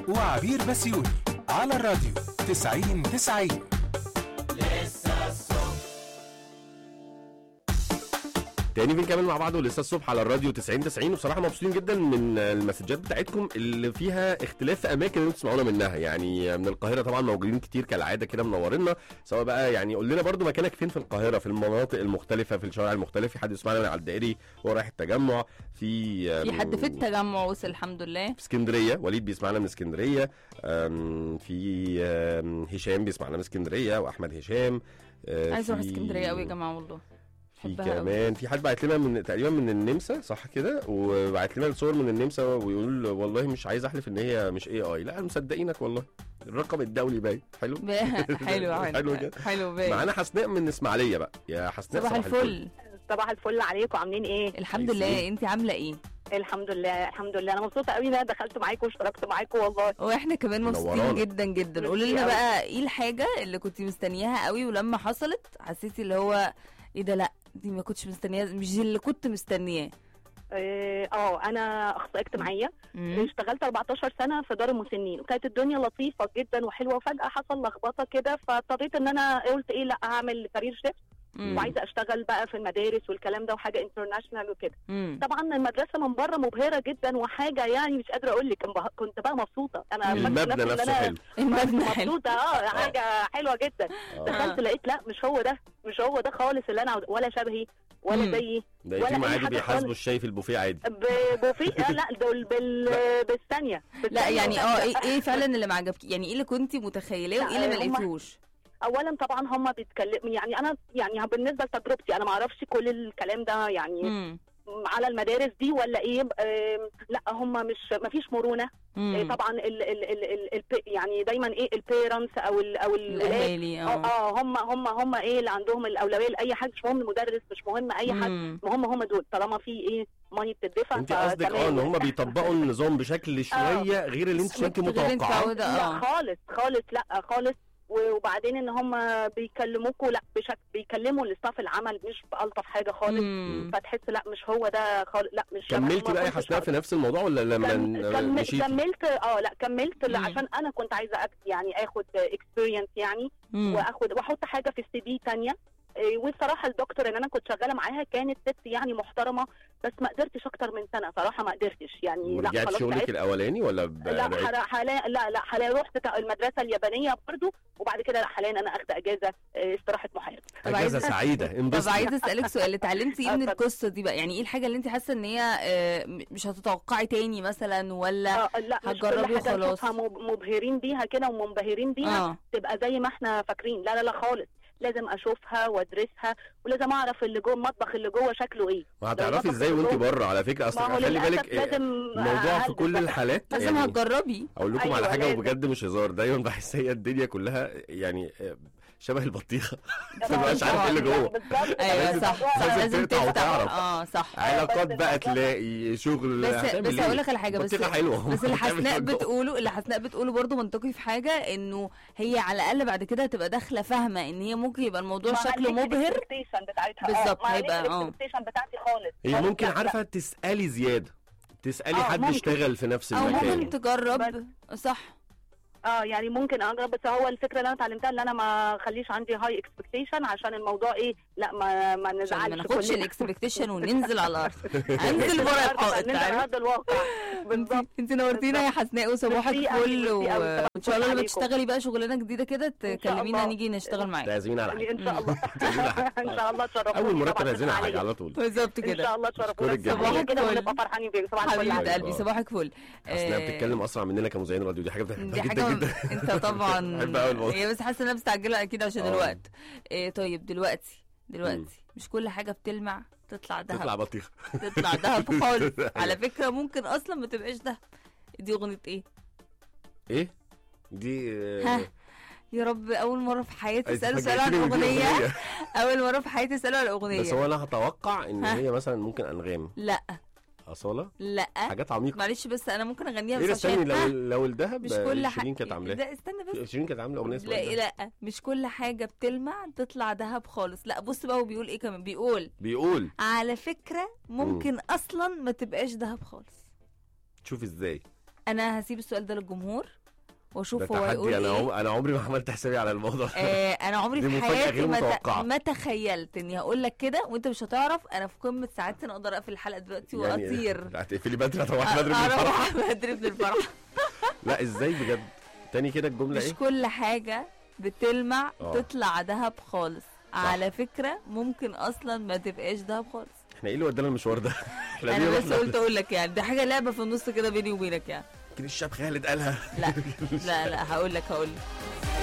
وعبير بسيوني على الراديو 90 90 تاني بنكمل مع بعض ولسه الصبح على الراديو 90 90 وبصراحه مبسوطين جدا من المسجات بتاعتكم اللي فيها اختلاف في اماكن اللي تسمعونا منها يعني من القاهره طبعا موجودين كتير كالعاده كده منورنا سواء بقى يعني قول لنا برضو مكانك فين في القاهره في المناطق المختلفه في الشوارع المختلفه في حد يسمعنا من على الدائري وهو رايح التجمع في في حد في التجمع وصل الحمد لله في اسكندريه وليد بيسمعنا من اسكندريه أم، في أم، هشام بيسمعنا من اسكندريه واحمد هشام أه، عايز اروح في- اسكندريه قوي يا جماعه والله في بحبها أوي. كمان في حد بعت لنا من تقريبا من النمسا صح كده وبعت لنا الصور من النمسا ويقول والله مش عايز احلف ان هي مش اي اي لا مصدقينك والله الرقم الدولي باين حلو ب- حلو حلو حلو كده. حلو باين معانا حسناء من اسماعيليه بقى يا حسناء صباح الفل صباح الفل عليكم عاملين ايه؟ الحمد كويسين. لله انت عامله ايه الحمد لله الحمد لله انا مبسوطه قوي ان انا دخلت معاكم واشتركت معاكم والله واحنا كمان مبسوطين منورانا. جدا جدا قولي ميرسي لنا أوي. بقى ايه الحاجه اللي كنت مستنياها قوي ولما حصلت حسيتي اللي هو ايه ده لا دي ما كنتش مستنياها مش دي اللي كنت مستنياه اه آه، انا اخصائيه اجتماعيه مم. اشتغلت 14 سنه في دار المسنين وكانت الدنيا لطيفه جدا وحلوه وفجاه حصل لخبطه كده فاضطريت ان انا قلت ايه لا هعمل كارير شيفت مم. وعايزه اشتغل بقى في المدارس والكلام ده وحاجه انترناشونال وكده مم. طبعا المدرسه من بره مبهره جدا وحاجه يعني مش قادره اقول لك انبه- كنت بقى مبسوطه انا فاكرة المبنى نفسي إن نفسه أنا حلو المبنى حلو مبسوطه اه حاجه حلوه جدا آه. دخلت لقيت لا مش هو ده مش هو ده خالص اللي انا عاوز- ولا شبهي ولا مم. زيي ده ولا يتيم أي عادي حاجة بيحاسبوا خالص. الشاي في البوفيه عادي ببوفيه آه لا دول بال بالثانيه لا بالثانية. يعني اه ايه ايه فعلا اللي ما عجبك يعني ايه اللي كنت متخيلاه لا، وايه اللي ما هما- لقيتوش اولا طبعا هم بيتكلموا يعني انا يعني بالنسبه لتجربتي انا ما اعرفش كل الكلام ده يعني مم. على المدارس دي ولا ايه آم، لا هم مش ما فيش مرونه آه، مم. طبعا ال ال ال ال ال يعني دايما ايه البيرنتس او ال او الولاد الاهالي اه اه اه هم هم هم ايه اللي عندهم الاولويه لاي حاجه مش مهم المدرس مش مهم اي حد مم. مهم هم دول طالما في ايه ماني بتدفع انت قصدك اه ان هم بيطبقوا النظام بشكل شويه غير اللي انت كنت غير اللي انت متوقعاه متعودة، لا اه خالص خالص لا خالص وبعدين ان هم بيكلموكوا لا بشكل بيكلموا الاستاف العمل مش بالطف حاجه خالص مم. فتحس لا مش هو ده خالص لا مش شبه- كملتي ما بقى يا كنتش حسناء في نفس الموضوع ولا لما كم- كم- مشيتي كملت اه لا كملت مم. عشان انا كنت عايزه أك- يعني اخد اكسبيرينس يعني مم. واخد واحط حاجه في السي في ثانيه والصراحه الدكتور اللي انا كنت شغاله معاها كانت ست يعني محترمه بس ما قدرتش اكتر من سنه صراحه ما قدرتش يعني لا ورجعت خلاص شغلك تعبت. الاولاني ولا ب- لا بعيد؟ حر- حاليا لا لا حاليا رحت تع- المدرسه اليابانيه برضو وبعد كده لا حاليا انا اخد اجازه آه، استراحه محارب طب اجازه عايزة- سعيده طب انبسطي عايزه اسالك سؤال اتعلمتي ايه من اتفضل. القصه دي بقى يعني ايه الحاجه اللي انت حاسه ان هي آه، م- مش هتتوقعي تاني مثلا ولا آه لا مش كل هتجربي حاجه وخلاص. نشوفها مب- مبهرين بيها كده ومنبهرين بيها اه تبقى زي ما احنا فاكرين لا لا لا خالص لازم اشوفها وادرسها ولازم اعرف اللي جوه المطبخ اللي جوه شكله ايه وهتعرفي ازاي وانت بره على فكره ما اصل هو خلي للاسف بالك إيه، لازم الموضوع في أهلك كل بقى. الحالات لازم يعني هتجربي اقول لكم أيوة، على حاجه لازم. وبجد مش هزار دايما بحس هي الدنيا كلها يعني آه، شبه البطيخه ده ما تبقاش عارف ايه اللي جوه بالظبط ايوه لازم- صح صح لازم لازم تقطع تفتح وتعرف. اه صح علاقات بس بقى الموضوع- تلاقي شغل بس هتعمل بس إيه؟ هقول لك على حاجه بس بطيخه حلوه بس اللي هتعمل حسناء إيه جوه؟ بتقوله اللي حسناء بتقوله برضه منطقي في حاجه انه هي على الاقل بعد كده هتبقى داخله فاهمه ان هي ممكن يبقى الموضوع شكله مبهر بتاعتها بالظبط، آه، هيبقى، معلش آه. الاكسبكتيشن بتاعتي خالص هي خالص، ممكن لا، لا. عارفه تسالي زياده تسالي آه، حد ممكن. اشتغل في نفس او المكان ممكن تجرب صح اه يعني ممكن اجرب بس هو الفكره اللي انا اتعلمتها ان انا ما اخليش عندي هاي اكسبكتيشن عشان الموضوع ايه لا ما ما عشان نزعلش ما ناخدش كلنا. الاكسبكتيشن وننزل على الارض انزل بره الحائط ننزل على تعالي ارض الواقع بالظبط انت نورتينا يا حسناء وصباحك ميرسي أوي، فل ميرسي أوي. وان طبعاً شاء الله لما عليكم. تشتغلي بقى شغلانه جديده كده شاء تكلمينا الله. نيجي نشتغل معاك تعزمين على حاجه ان شاء الله تعزمين على حاجه ان شاء الله تشرفوني اول مرتب طبعاً عايزين على حاجه عليكم. على طول بالظبط ان كده شاء الله تشرفونا أشكرك جداً. صباحك كده صباحك ونبقى فرحانين بيك صباح الفل حبيبه عليك. قلبي آه. صباحك فل حسناء آه، بتتكلم اسرع مننا كمذيعين راديو دي حاجه بنحبها دي جدا حاجه جدا انت طبعا بحب أوي الموضوع. هي بس حاسه انها مستعجله اكيد عشان آه. الوقت إيه طيب دلوقتي مم. دلوقتي مش كل حاجه بتلمع تطلع تطلع دهب بطيخه تطلع دهب خالص على فكره ممكن اصلا ما تبقاش دهب دي اغنيه ايه ايه دي آه، ها يا رب اول مره في حياتي أنت اساله سؤال عن فاجأتني ودي اغنيه اول مره في حياتي اساله عن اغنيه بس هو انا هتوقع ان ها. هي مثلا ممكن انغام لا اصاله لا حاجات عميقه معلش بس انا ممكن اغنيها ايه ده بس استني عشان لو ها، لو الذهب مش آه، كل شيرين حاجه كانت عاملاها لا استنى بس شيرين كانت عامله اغنيه اسمها لا الذهب. لا مش كل حاجه بتلمع تطلع دهب خالص لا بص بقى هو بيقول ايه كمان بيقول بيقول على فكره ممكن اصلا ما تبقاش دهب خالص شوف ازاي انا هسيب السؤال ده للجمهور ده واشوف هو يقول تحدي انا عم... ايه انا عمري ما عملت حسابي على الموضوع آه انا عمري دي في مفاجأة حياتي غير ما, ت... متوقعة. ما تخيلت اني هقول لك كده وانت مش هتعرف انا في قمه سعادتي إن اقدر اقفل الحلقه دلوقتي واطير هتقفلي بدري هتروحي بدري من الفرح اروح بدري من الفرح لا ازاي بجد تاني كده الجمله مش ايه كل حاجه بتلمع آه. تطلع دهب خالص على فكره ممكن اصلا ما تبقاش دهب خالص احنا ايه اللي ودانا المشوار ده احنا انا ليه بس رحنا قلت اقول لك يعني دي حاجه لعبه في النص كده بيني وبينك يعني يمكن الشاب خالد قالها لا لا لا هقول لك هقول لك